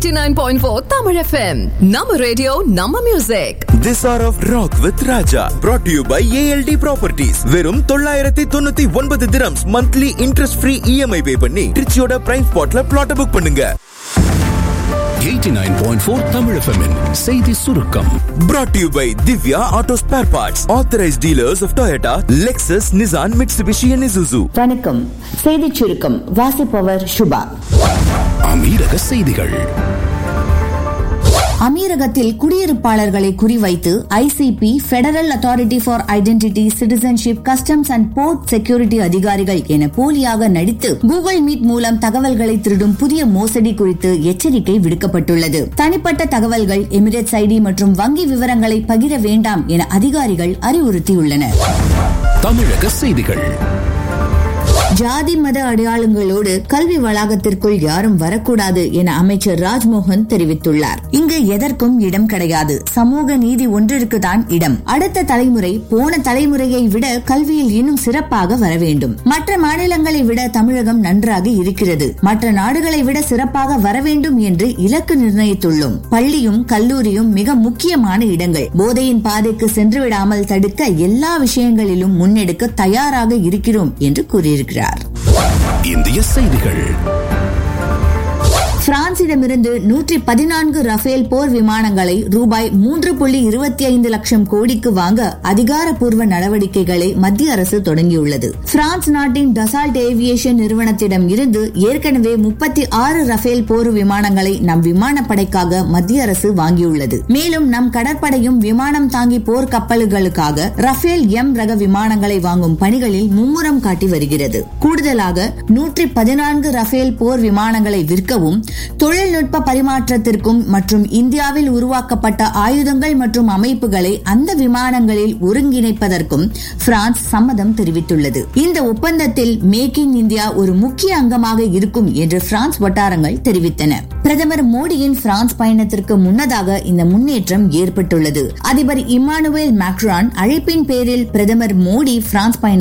89.4 Tamil FM. Nama radio, Nama music. This hour of Rock with Raja brought to you by ALD Properties. வெறும் தொள்ளாயிரத்தி தொண்ணூத்தி ஒன்பது dirhams monthly interest free EMI pay பண்ணி திருச்சியோட prime ஸ்பாட்ல plot book பண்ணுங்க 89.4 Tamil FM -இன் செய்தி சுருக்கம் brought to you by Divya Auto Spare Parts, authorized dealers of Toyota, Lexus, Nissan, Mitsubishi and Isuzu. வணக்கம் செய்திச் சுருக்கம் வாசிப்பவர் சுபா அமீரக செய்திகள் அமீரகத்தில் குடியிருப்பாளர்களை குறிவைத்து ICP federal authority for identity citizenship customs and port security அதிகாரிகள் என போலியாக நடித்து கூகுள் மீட் மூலம் தகவல்களை திருடும் புதிய மோசடி குறித்து எச்சரிக்கை விடுக்கப்பட்டுள்ளது தனிப்பட்ட தகவல்கள் எமிரேட்ஸ் ஐடி மற்றும் வங்கி விவரங்களை பகிர வேண்டாம் என அதிகாரிகள் அறிவுறுத்தியுள்ளனர் தமிழக செய்திகள் ஜாதி மத அடையாளங்களோடு கல்வி வளாகத்திற்குள் யாரும் வரக்கூடாது என அமைச்சர் ராஜ்மோகன் தெரிவித்துள்ளார் இங்கு எதற்கும் இடம் கிடையாது சமூக நீதி ஒன்றிற்கு தான் இடம் அடுத்த தலைமுறை போன தலைமுறையை விட கல்வியில் இன்னும் சிறப்பாக வர வேண்டும் மற்ற மாநிலங்களை விட தமிழகம் நன்றாக இருக்கிறது மற்ற நாடுகளை விட சிறப்பாக வர வேண்டும் என்று இலக்கு நிர்ணயித்துள்ளோம் பள்ளியும் கல்லூரியும் மிக முக்கியமான இடங்கள் போதையின் பாதைக்கு சென்றுவிடாமல் தடுக்க எல்லா விஷயங்களிலும் முன்னெடுக்க தயாராக இருக்கிறோம் என்று கூறியிருக்கிறார் இந்திய செய்திகள் பிரான்சிடமிருந்து நூற்றி பதினான்கு ரஃபேல் போர் விமானங்களை ரூபாய் மூன்று புள்ளி இருபத்தி ஐந்து லட்சம் கோடிக்கு வாங்க அதிகாரப்பூர்வ நடவடிக்கைகளை மத்திய அரசு தொடங்கியுள்ளது பிரான்ஸ் நாட்டின் டசால்ட் ஏவியேஷன் நிறுவனத்திடம் இருந்து ஏற்கனவே முப்பத்தி ஆறு ரஃபேல் போர் விமானங்களை நம் விமானப்படைக்காக மத்திய அரசு வாங்கியுள்ளது மேலும் நம் கடற்படையும் விமானம் தாங்கி போர் கப்பல்களுக்காக ரஃபேல் எம் ரக விமானங்களை வாங்கும் பணிகளில் மும்முரம் காட்டி வருகிறது கூடுதலாக நூற்றி பதினான்கு ரஃபேல் போர் விமானங்களை விற்கவும் தொழில்நுட்ப பரிமாற்றத்திற்கும் மற்றும் இந்தியாவில் உருவாக்கப்பட்ட ஆயுதங்கள் மற்றும் அமைப்புகளை அந்த விமானங்களில் ஒருங்கிணைப்பதற்கும் பிரான்ஸ் சம்மதம் தெரிவித்துள்ளது இந்த ஒப்பந்தத்தில் மேக் இன் இந்தியா ஒரு முக்கிய அங்கமாக இருக்கும் என்று பிரான்ஸ் வட்டாரங்கள் தெரிவித்தன பிரதமர் மோடியின் பிரான்ஸ் பயணத்திற்கு முன்னதாக இந்த முன்னேற்றம் ஏற்பட்டுள்ளது அதிபர் இமானுவேல் மேக்ரான் அழைப்பின் பேரில் பிரதமர் மோடி பிரான்ஸ் பயணம்